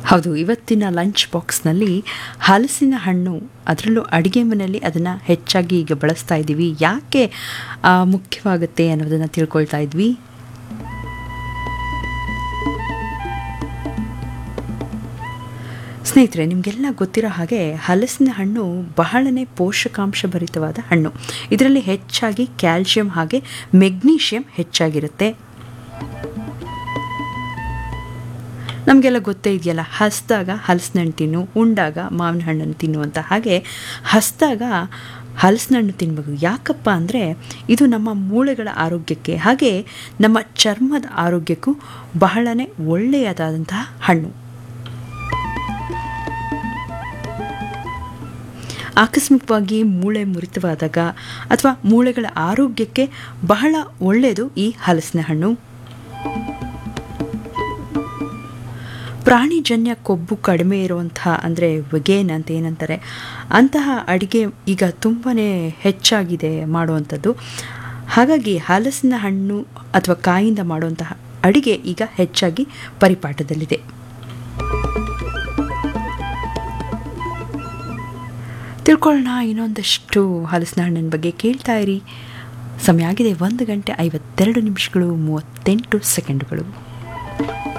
ಹೌದು ಇವತ್ತಿನ ಲಂಚ್ ಬಾಕ್ಸ್ನಲ್ಲಿ ಹಲಸಿನ ಹಣ್ಣು ಅದರಲ್ಲೂ ಅಡುಗೆ ಮನೆಯಲ್ಲಿ ಅದನ್ನು ಹೆಚ್ಚಾಗಿ ಈಗ ಬಳಸ್ತಾ ಇದ್ದೀವಿ ಯಾಕೆ ಆ, ಮುಖ್ಯವಾಗುತ್ತೆ ಅನ್ನೋದನ್ನು ತಿಳ್ಕೊಳ್ತಾ ಇದ್ವಿ ಸ್ನೇಹಿತರೆ ನಿಮಗೆಲ್ಲ ಗೊತ್ತಿರೋ ಹಾಗೆ ಹಲಸಿನ ಹಣ್ಣು ಬಹಳನೇ ಪೋಷಕಾಂಶ ಭರಿತವಾದ ಹಣ್ಣು ಇದರಲ್ಲಿ ಹೆಚ್ಚಾಗಿ ಕ್ಯಾಲ್ಶಿಯಂ ಹಾಗೆ ಮೆಗ್ನೀಷಿಯಂ ಹೆಚ್ಚಾಗಿರುತ್ತೆ ನಮಗೆಲ್ಲ ಗೊತ್ತೇ ಇದೆಯಲ್ಲ ಹಸ್ದಾಗ ಹಲಸಿನ ಹಣ್ಣು ತಿನ್ನು ಉಂಡಾಗ ಮಾವಿನ ಹಣ್ಣನ್ನು ತಿನ್ನುವಂತ ಹಾಗೆ ಹಸ್ದಾಗ ಹಲಸಿನ ಹಣ್ಣು ತಿನ್ನಬೇಕು ಯಾಕಪ್ಪ ಅಂದರೆ ಇದು ನಮ್ಮ ಮೂಳೆಗಳ ಆರೋಗ್ಯಕ್ಕೆ ಹಾಗೆ ನಮ್ಮ ಚರ್ಮದ ಆರೋಗ್ಯಕ್ಕೂ ಬಹಳನೇ ಒಳ್ಳೆಯದಾದಂತಹ ಹಣ್ಣು ಆಕಸ್ಮಿಕವಾಗಿ ಮೂಳೆ ಮುರಿತವಾದಾಗ ಅಥವಾ ಮೂಳೆಗಳ ಆರೋಗ್ಯಕ್ಕೆ ಬಹಳ ಒಳ್ಳೆಯದು ಈ ಹಲಸಿನ ಹಣ್ಣು ಪ್ರಾಣಿಜನ್ಯ ಕೊಬ್ಬು ಕಡಿಮೆ ಇರುವಂತಹ ಅಂದರೆ ವೆಗೇನ್ ಅಂತ ಏನಂತಾರೆ ಅಂತಹ ಅಡಿಗೆ ಈಗ ತುಂಬಾ ಹೆಚ್ಚಾಗಿದೆ ಮಾಡುವಂಥದ್ದು ಹಾಗಾಗಿ ಹಲಸಿನ ಹಣ್ಣು ಅಥವಾ ಕಾಯಿಂದ ಮಾಡುವಂತಹ ಅಡಿಗೆ ಈಗ ಹೆಚ್ಚಾಗಿ ಪರಿಪಾಠದಲ್ಲಿದೆ ತಿಳ್ಕೊಳ್ಳೋಣ ಇನ್ನೊಂದಷ್ಟು ಹಲಸಿನ ಹಣ್ಣಿನ ಬಗ್ಗೆ ಕೇಳ್ತಾ ಇರಿ ಸಮಯ ಆಗಿದೆ ಒಂದು ಗಂಟೆ ಐವತ್ತೆರಡು ನಿಮಿಷಗಳು ಮೂವತ್ತೆಂಟು ಸೆಕೆಂಡುಗಳು